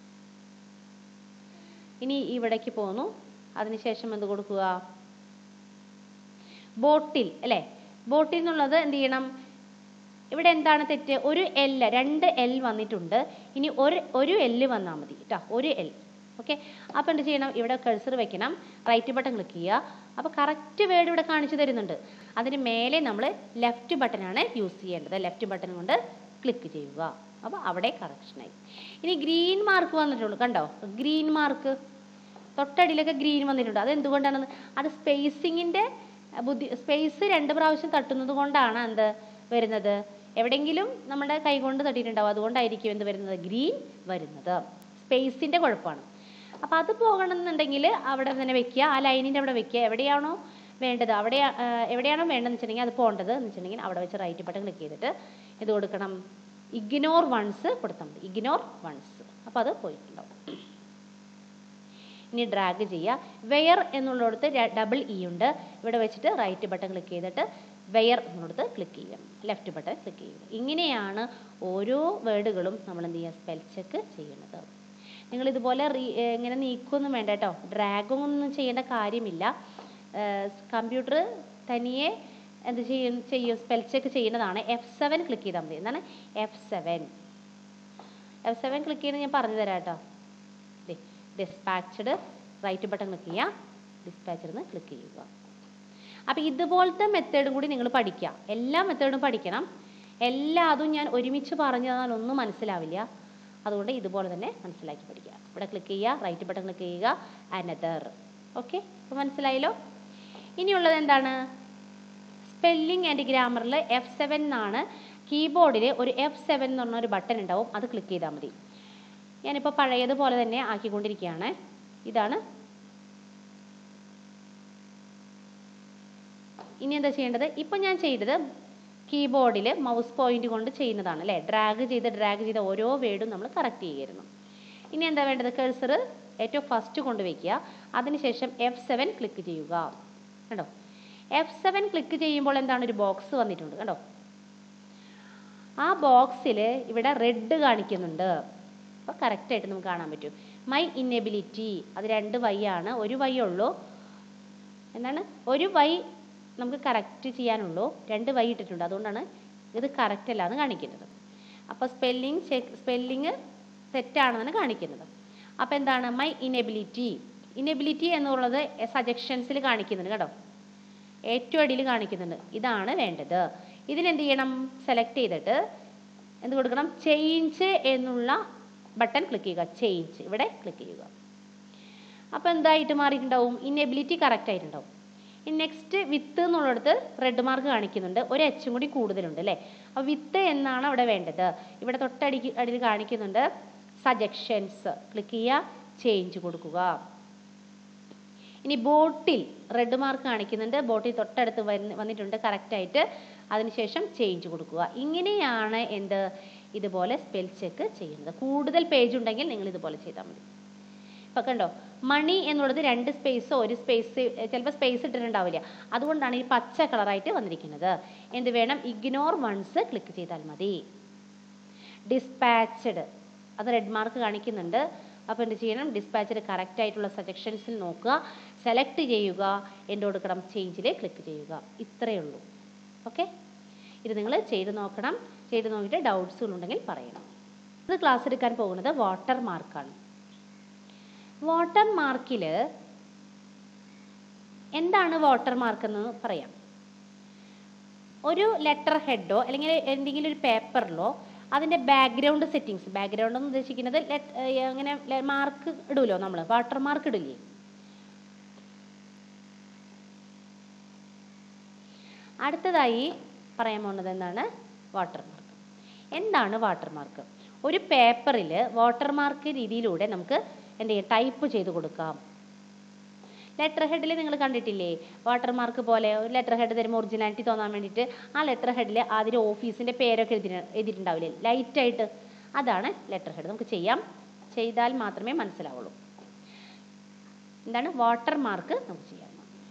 ഇനി ഇവിടേക്ക് പോന്നു അതിനുശേഷം എന്ത് കൊടുക്കുക ബോട്ടിൽ അല്ലേ ബോട്ടിൽ എന്നുള്ളത് എന്ത് ചെയ്യണം ഇവിടെ എന്താണ് തെറ്റ് ഒരു എൽ രണ്ട് എൽ വന്നിട്ടുണ്ട് ഇനി ഒരു ഒരു എൽ വന്നാൽ മതി കേട്ടോ ഒരു എൽ ഓക്കെ അപ്പോൾ എന്ത് ചെയ്യണം ഇവിടെ കഴ്സർ വെക്കണം റൈറ്റ് ബട്ടൺ ക്ലിക്ക് ചെയ്യുക അപ്പോൾ കറക്റ്റ് വേർഡ് ഇവിടെ കാണിച്ചു തരുന്നുണ്ട് അതിന് മേലെ നമ്മൾ ലെഫ്റ്റ് ബട്ടനാണ് യൂസ് ചെയ്യേണ്ടത് ലെഫ്റ്റ് ബട്ടൺ കൊണ്ട് ക്ലിക്ക് ചെയ്യുക അപ്പോൾ അവിടെ കറക്ഷനായി ഇനി ഗ്രീൻ മാർക്ക് വന്നിട്ടുള്ളൂ കണ്ടോ ഗ്രീൻ മാർക്ക് തൊട്ടടിയിലൊക്കെ ഗ്രീൻ വന്നിട്ടുണ്ട് അത് എന്തുകൊണ്ടാണെന്ന് അത് സ്പേസിങ്ങിൻ്റെ ബുദ്ധി സ്പേസ് രണ്ട് പ്രാവശ്യം തട്ടുന്നത് കൊണ്ടാണ് എന്ത് വരുന്നത് എവിടെയെങ്കിലും നമ്മുടെ കൈകൊണ്ട് തട്ടിയിട്ടുണ്ടാവും അതുകൊണ്ടായിരിക്കും എന്ത് വരുന്നത് ഗ്രീൻ വരുന്നത് സ്പേസിൻ്റെ കുഴപ്പമാണ് അപ്പോൾ അത് പോകണമെന്നുണ്ടെങ്കിൽ അവിടെ തന്നെ വെക്കുക ആ ലൈനിൻ്റെ അവിടെ വെക്കുക എവിടെയാണോ വേണ്ടത് അവിടെ ആ, എവിടെയാണോ വേണ്ടതെന്ന് വെച്ചിട്ടുണ്ടെങ്കിൽ അത് പോകേണ്ടത് എന്ന് വെച്ചിട്ടുണ്ടെങ്കിൽ അവിടെ വെച്ച് റൈറ്റ് ബട്ടൺ ക്ലിക്ക് ചെയ്തിട്ട് ഇത് കൊടുക്കണം ഇഗ്നോർ വൺസ് കൊടുത്താൽ മതി ഇഗ്നോർ വൺസ് അപ്പോൾ അത് പോയിട്ടുണ്ടാവും ഇനി ഡ്രാഗ് ചെയ്യുക വെയർ എന്നുള്ളിടത്ത് ഡബിൾ ഇ ഉണ്ട് ഇവിടെ വെച്ചിട്ട് റൈറ്റ് ബട്ടൺ ക്ലിക്ക് ചെയ്തിട്ട് വെയർ എന്നുള്ളത് ക്ലിക്ക് ചെയ്യുക ലെഫ്റ്റ് ബട്ടൺ ക്ലിക്ക് ചെയ്യുക ഇങ്ങനെയാണ് ഓരോ വേർഡുകളും നമ്മൾ എന്ത് ചെയ്യുക സ്പെൽ ചെക്ക് ചെയ്യുന്നത് നിങ്ങൾ ഇതുപോലെ റീ ഏർ ഇങ്ങനെ നീക്കൊന്നും വേണ്ട കേട്ടോ ഡ്രാഗും ഒന്നും ചെയ്യേണ്ട കാര്യമില്ല കമ്പ്യൂട്ടർ തനിയെ എന്ത് ചെയ്യും ചെയ്യും സ്പെൽ ചെക്ക് ചെയ്യുന്നതാണ് എഫ് സെവൻ ക്ലിക്ക് ചെയ്താൽ മതി എന്താണ് F seven F seven click ചെയ്യുന്നത് ഞാൻ പറഞ്ഞു തരാം കേട്ടോ ഡിസ്പാച്ച്ഡ് റൈറ്റ് ബട്ടൺ ക്ലിക്ക് ചെയ്യുക ഡിസ്പാച്ച്ഡ് എന്ന് ക്ലിക്ക് ചെയ്യുക അപ്പോൾ ഇതുപോലത്തെ മെത്തേഡും കൂടി നിങ്ങൾ പഠിക്കുക എല്ലാ മെത്തേഡും പഠിക്കണം എല്ലാതും ഞാൻ ഒരുമിച്ച് പറഞ്ഞു തന്നാൽ ഒന്നും മനസ്സിലാവില്ല അതുകൊണ്ട് ഇതുപോലെ തന്നെ മനസ്സിലാക്കി പഠിക്കുക ഇവിടെ ക്ലിക്ക് ചെയ്യുക റൈറ്റ് ബട്ടൺ ക്ലിക്ക് ചെയ്യുക അനദർ ഓക്കെ അപ്പോൾ മനസ്സിലായല്ലോ ഇനിയുള്ളത് എന്താണ് സ്പെല്ലിംഗ് ആൻഡ് ഗ്രാമറിൽ എഫ് സെവൻ എന്നാണ് കീബോർഡിൽ ഒരു എഫ് സെവൻ എന്ന് പറഞ്ഞ ഒരു ബട്ടൺ ഉണ്ടാവും അത് ക്ലിക്ക് ചെയ്താൽ മതി ഞാനിപ്പോൾ പഴയതുപോലെ തന്നെ ആക്കിക്കൊണ്ടിരിക്കുകയാണ് ഇതാണ് ഇനി എന്താ ചെയ്യേണ്ടത് ഇപ്പം ഞാൻ ചെയ്തത് കീബോർഡിൽ മൗസ് പോയിന്റ് കൊണ്ട് ചെയ്യുന്നതാണ് അല്ലേ ഡ്രാഗ് ചെയ്ത് ഡ്രാഗ് ചെയ്ത ഓരോ വേർഡും നമ്മൾ കറക്റ്റ് ചെയ്യായിരുന്നു ഇനി എന്താ വേണ്ടത് കഴ്സർ ഏറ്റവും ഫസ്റ്റ് കൊണ്ടുവയ്ക്കുക അതിനുശേഷം എഫ് സെവൻ ക്ലിക്ക് ചെയ്യുക കണ്ടോ എഫ് സെവൻ ക്ലിക്ക് ചെയ്യുമ്പോൾ എന്താണ് ഒരു ബോക്സ് വന്നിട്ടുണ്ട് കണ്ടോ ആ ബോക്സിൽ ഇവിടെ റെഡ് കാണിക്കുന്നുണ്ട് അപ്പോൾ കറക്റ്റായിട്ട് നമുക്ക് കാണാൻ പറ്റും മൈ ഇന്നബിലിറ്റി അത് രണ്ട് വൈ ആണ് ഒരു വൈ ഉള്ളൂ എന്താണ് ഒരു വൈ നമുക്ക് കറക്റ്റ് ചെയ്യാനുള്ളൂ രണ്ട് വൈ ഇട്ടിട്ടുണ്ട് അതുകൊണ്ടാണ് ഇത് കറക്റ്റ് അല്ല എന്ന് കാണിക്കുന്നത് അപ്പോൾ സ്പെല്ലിങ് ചെക്ക് സ്പെല്ലിങ് തെറ്റാണെന്നാണ് കാണിക്കുന്നത് അപ്പോൾ എന്താണ് മൈ ഇനബിലിറ്റി ഇനബിലിറ്റി എന്നുള്ളത് സജഷൻസിൽ കാണിക്കുന്നുണ്ട് കേട്ടോ ഏറ്റവും അടിയിൽ കാണിക്കുന്നുണ്ട് ഇതാണ് വേണ്ടത് ഇതിനെന്ത് ചെയ്യണം സെലക്ട് ചെയ്തിട്ട് എന്ത് കൊടുക്കണം ചേഞ്ച് എന്നുള്ള ബട്ടൺ ക്ലിക്ക് ചെയ്യുക ചേഞ്ച് ഇവിടെ ക്ലിക്ക് ചെയ്യുക അപ്പോൾ എന്തായിട്ട് മാറിയിട്ടുണ്ടാവും ഇന്നബിലിറ്റി കറക്റ്റ് ആയിട്ടുണ്ടാവും ഇനി നെക്സ്റ്റ് വിത്ത് എന്നുള്ളിടത്ത് റെഡ് മാർക്ക് കാണിക്കുന്നുണ്ട് ഒരു എച്ചും കൂടി കൂടുതലുണ്ട് അല്ലേ അപ്പോൾ വിത്ത് എന്നാണ് അവിടെ വേണ്ടത് ഇവിടെ തൊട്ടടിക്ക് അടിയിൽ കാണിക്കുന്നുണ്ട് സജഷൻസ് ക്ലിക്ക് ചെയ്യുക ചേഞ്ച് കൊടുക്കുക ഇനി ബോട്ടിൽ റെഡ് മാർക്ക് കാണിക്കുന്നുണ്ട് ബോട്ടിൽ തൊട്ടടുത്ത് വന്ന് വന്നിട്ടുണ്ട് കറക്റ്റായിട്ട് അതിനുശേഷം ചേഞ്ച് കൊടുക്കുക ഇങ്ങനെയാണ് എന്ത് ഇതുപോലെ സ്പെൽ ചെക്ക് ചെയ്യുന്നത് കൂടുതൽ പേജ് ഉണ്ടെങ്കിൽ നിങ്ങൾ ഇതുപോലെ ചെയ്താൽ മതി ഇപ്പം കണ്ടോ മണി എന്നുള്ളത് രണ്ട് സ്പേസ് ഒരു സ്പേസ് ചിലപ്പോൾ സ്പേസ് ഇട്ടിട്ടുണ്ടാവില്ല അതുകൊണ്ടാണ് ഈ പച്ച കളറായിട്ട് വന്നിരിക്കുന്നത് എന്ത് വേണം ഇഗ്നോർ വൺസ് ക്ലിക്ക് ചെയ്താൽ മതി ഡിസ്പാച്ച്ഡ് അത് റെഡ് മാർക്ക് കാണിക്കുന്നുണ്ട് അപ്പോൾ എന്ത് ചെയ്യണം ഡിസ്പാച്ച്ഡ് കറക്റ്റ് ആയിട്ടുള്ള സജഷൻസിൽ നോക്കുക സെലക്ട് ചെയ്യുക എന്ത് കൊടുക്കണം ചേഞ്ചിൽ ക്ലിക്ക് ചെയ്യുക ഇത്രയേ ഉള്ളൂ ഓക്കെ ഇത് നിങ്ങൾ ചെയ്ത് നോക്കണം ചെയ്ത് നോക്കിയിട്ട് ഡൗട്ട്സുകൾ ഉണ്ടെങ്കിൽ പറയണം ഇത് ക്ലാസ് എടുക്കാൻ പോകുന്നത് വാട്ടർ മാർക്കാണ് വാട്ടർ മാർക്കിൽ എന്താണ് വാട്ടർ മാർക്ക് എന്ന് പറയാം ഒരു ലെറ്റർ ഹെഡോ അല്ലെങ്കിൽ എന്തെങ്കിലും ഒരു പേപ്പറിലോ അതിൻ്റെ ബാക്ക്ഗ്രൗണ്ട് സെറ്റിങ്സ് ബാക്ക്ഗ്രൗണ്ട് എന്ന് ഉദ്ദേശിക്കുന്നത് let- ഏർ അങ്ങനെ മാർക്ക് ഇടുമല്ലോ നമ്മൾ വാട്ടർ മാർക്ക് ഇടില്ലേ അടുത്തതായി പറയാൻ പോകുന്നത് എന്താണ് വാട്ടർ മാർക്ക് എന്താണ് വാട്ടർ മാർക്ക് ഒരു പേപ്പറിൽ വാട്ടർ മാർക്ക് രീതിയിലൂടെ നമുക്ക് എന്ത് ചെയ്യാം ടൈപ്പ് ചെയ്ത് കൊടുക്കാം ലെറ്റർ ഹെഡിൽ നിങ്ങൾ കണ്ടിട്ടില്ലേ വാട്ടർ മാർക്ക് പോലെ ഒരു ലെറ്റർ ഹെഡ് തരുമ്പോൾ ഒറിജിനാലിറ്റി തോന്നാൻ വേണ്ടിയിട്ട് ആ ലെറ്റർ ഹെഡിൽ അതിൻ്റെ ഓഫീസിൻ്റെ പേരൊക്കെ എഴുതി എഴുതിയിട്ടുണ്ടാവില്ലേ ലൈറ്റായിട്ട് അതാണ് ലെറ്റർ ഹെഡ് നമുക്ക് ചെയ്യാം ചെയ്താൽ മാത്രമേ മനസ്സിലാവുള്ളൂ എന്താണ് വാട്ടർ മാർക്ക് നമുക്ക് ചെയ്യാം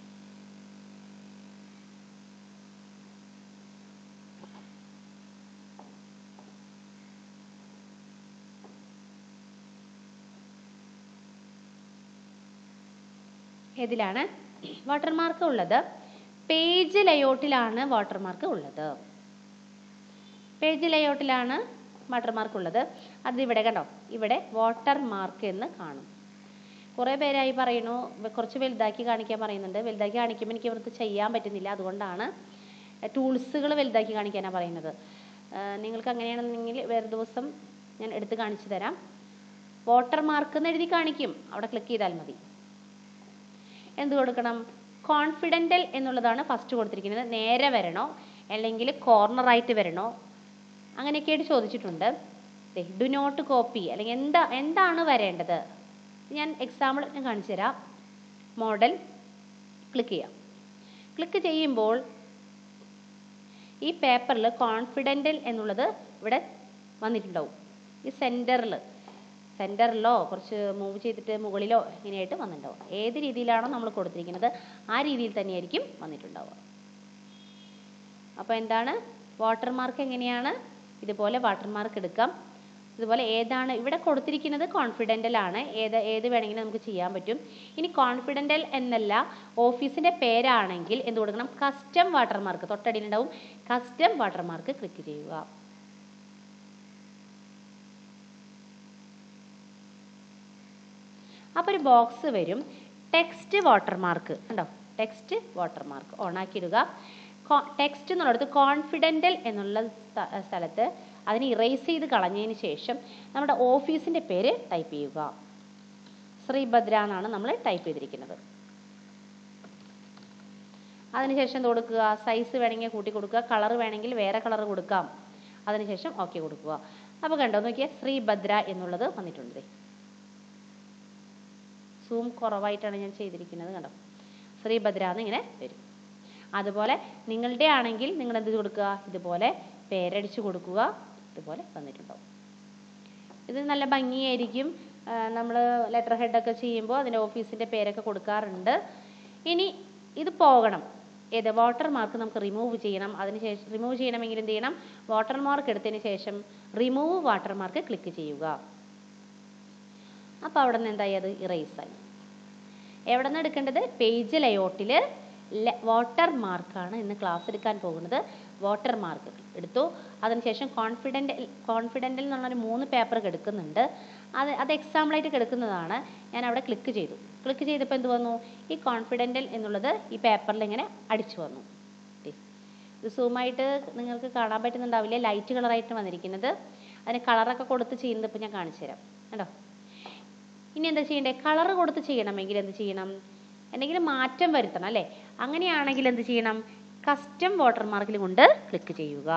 ഏതിലാണ് വാട്ടർ മാർക്ക് ഉള്ളത് പേജ് ലേഔട്ടിലാണ് വാട്ടർ മാർക്ക് ഉള്ളത് പേജ് ലേഔട്ടിലാണ് വാട്ടർമാർക്ക് ഉള്ളത് അത് ഇവിടെ കണ്ടോ ഇവിടെ വാട്ടർ മാർക്ക് എന്ന് കാണും കുറേ പേരായി പറയുന്നു വ- കുറച്ച് വലുതാക്കി കാണിക്കാൻ പറയുന്നുണ്ട് വലുതാക്കി കാണിക്കുമ്പോൾ എനിക്ക് ഇവർക്ക് ചെയ്യാൻ പറ്റുന്നില്ല അതുകൊണ്ടാണ് ടൂൾസുകൾ വലുതാക്കി കാണിക്കാനാണ് പറയുന്നത് ആ, നിങ്ങൾക്ക് അങ്ങനെയാണെന്നുണ്ടെങ്കിൽ വേറെ ദിവസം ഞാൻ എടുത്ത് കാണിച്ചു തരാം വാട്ടർ മാർക്ക് എന്ന് എഴുതി കാണിക്കും അവിടെ ക്ലിക്ക് ചെയ്താൽ മതി എന്ത് കൊടുക്കണം കോൺഫിഡൻ്റൽ എന്നുള്ളതാണ് ഫസ്റ്റ് കൊടുത്തിരിക്കുന്നത് നേരെ വരണോ അല്ലെങ്കിൽ കോർണറായിട്ട് വരണോ അങ്ങനെയൊക്കെയായിട്ട് ചോദിച്ചിട്ടുണ്ട് ഡു നോട്ട് കോപ്പി അല്ലെങ്കിൽ എന്താ എന്താണ് വരേണ്ടത് ഞാൻ എക്സാമ്പിൾ ഞാൻ കാണിച്ചു തരാം മോഡൽ ക്ലിക്ക് ചെയ്യാം ക്ലിക്ക് ചെയ്യുമ്പോൾ ഈ പേപ്പറിൽ കോൺഫിഡൻ്റൽ എന്നുള്ളത് ഇവിടെ വന്നിട്ടുണ്ടാവും ഈ സെൻറ്ററിൽ സെൻറ്ററിലോ കുറച്ച് മൂവ് ചെയ്തിട്ട് മുകളിലോ ഇങ്ങനെയായിട്ട് വന്നിട്ടുണ്ടാവും ഏത് രീതിയിലാണോ നമ്മൾ കൊടുത്തിരിക്കുന്നത് ആ രീതിയിൽ തന്നെയായിരിക്കും വന്നിട്ടുണ്ടാവുക അപ്പോൾ എന്താണ് വാട്ടർമാർക്ക് എങ്ങനെയാണ് ഇതുപോലെ വാട്ടർമാർക്ക് എടുക്കാം ഇതുപോലെ ഏതാണ് ഇവിടെ കൊടുത്തിരിക്കുന്നത് കോൺഫിഡൻ്റൽ ആണ് ഏത് ഏത് വേണമെങ്കിലും നമുക്ക് ചെയ്യാൻ പറ്റും ഇനി കോൺഫിഡൻ്റൽ എന്നല്ല ഓഫീസിൻ്റെ പേരാണെങ്കിൽ എന്ത് കൊടുക്കണം കസ്റ്റം വാട്ടർമാർക്ക് തൊട്ടടിയിലുണ്ടാവും കസ്റ്റം വാട്ടർമാർക്ക് ക്ലിക്ക് ചെയ്യുക അപ്പോൾ ഒരു ബോക്സ് വരും ടെക്സ്റ്റ് വാട്ടർമാർക്ക് ഉണ്ടോ ടെക്സ്റ്റ് വാട്ടർമാർക്ക് ഓണാക്കിയിടുക ടെക്സ്റ്റ് എന്നുള്ളിടത്ത് കോൺഫിഡൻ്റൽ എന്നുള്ള സ്ഥ- സ്ഥലത്ത് അതിനെ ഇറേസ് ചെയ്ത് കളഞ്ഞതിന് ശേഷം നമ്മുടെ ഓഫീസിൻ്റെ പേര് ടൈപ്പ് ചെയ്യുക ശ്രീഭദ്ര എന്നാണ് നമ്മൾ ടൈപ്പ് ചെയ്തിരിക്കുന്നത് അതിനുശേഷം എന്ത് കൊടുക്കുക സൈസ് വേണമെങ്കിൽ കൂട്ടി കൊടുക്കുക കളർ വേണമെങ്കിൽ വേറെ കളർ കൊടുക്കാം അതിനുശേഷം ഓക്കെ കൊടുക്കുക അപ്പോൾ കണ്ടോ നോക്കിയാൽ ശ്രീഭദ്ര എന്നുള്ളത് വന്നിട്ടുണ്ട് ദേ. സൂം കുറവായിട്ടാണ് ഞാൻ ചെയ്തിരിക്കുന്നത് കണ്ടോ ശ്രീഭദ്ര എന്ന് ഇങ്ങനെ വരും അതുപോലെ നിങ്ങളുടെ ആണെങ്കിൽ നിങ്ങൾ എന്ത് കൊടുക്കുക ഇതുപോലെ പേരടിച്ച് കൊടുക്കുക ഇതുപോലെ വന്നിട്ടുണ്ടാവും ഇത് നല്ല ഭംഗിയായിരിക്കും നമ്മൾ ലെറ്റർ ഹെഡൊക്കെ ചെയ്യുമ്പോൾ അതിൻ്റെ ഓഫീസിൻ്റെ പേരൊക്കെ കൊടുക്കാറുണ്ട് ഇനി ഇത് പോകണം ഏത് വാട്ടർ മാർക്ക് നമുക്ക് റിമൂവ് ചെയ്യണം അതിനുശേഷം റിമൂവ് ചെയ്യണമെങ്കിൽ എന്ത് ചെയ്യണം വാട്ടർ മാർക്ക് എടുത്തതിന് ശേഷം റിമൂവ് വാട്ടർ മാർക്ക് ക്ലിക്ക് ചെയ്യുക അപ്പോൾ അവിടെ നിന്ന് എന്തായി അത് ഇറേസ് ആയി എവിടെ നിന്ന് എടുക്കേണ്ടത് പേജ് ലേഔട്ടിൽ വാട്ടർ മാർക്കാണ് ഇന്ന് ക്ലാസ് എടുക്കാൻ പോകുന്നത് വാട്ടർ മാർക്ക് എടുത്തു അതിനുശേഷം കോൺഫിഡൻ്റ് കോൺഫിഡൻ്റിൽ എന്നുള്ളൊരു മൂന്ന് പേപ്പർ എടുക്കുന്നുണ്ട് അത് അത് എക്സാമ്പിളായിട്ട് കിടക്കുന്നതാണ് ഞാൻ അവിടെ ക്ലിക്ക് ചെയ്തു ക്ലിക്ക് ചെയ്തപ്പോൾ എന്ത് വന്നു ഈ കോൺഫിഡൻ്റൽ എന്നുള്ളത് ഈ പേപ്പറിൽ ഇങ്ങനെ അടിച്ചു വന്നു ദേ. ഇത് സൂമായിട്ട് നിങ്ങൾക്ക് കാണാൻ പറ്റുന്നുണ്ടാവില്ല ലൈറ്റ് കളറായിട്ട് വന്നിരിക്കുന്നത് അതിന് കളറൊക്കെ കൊടുത്ത് ചെയ്യുന്നത് ഇപ്പോൾ ഞാൻ കാണിച്ചു തരാം കേട്ടോ ഇനി എന്താ ചെയ്യണ്ടേ കളർ കൊടുത്ത് ചെയ്യണമെങ്കിൽ എന്ത് ചെയ്യണം എന്തെങ്കിലും മാറ്റം വരുത്തണം അല്ലേ അങ്ങനെയാണെങ്കിൽ എന്ത് ചെയ്യണം കസ്റ്റം വാട്ടർമാർക്കിൽ കൊണ്ട് ക്ലിക്ക് ചെയ്യുക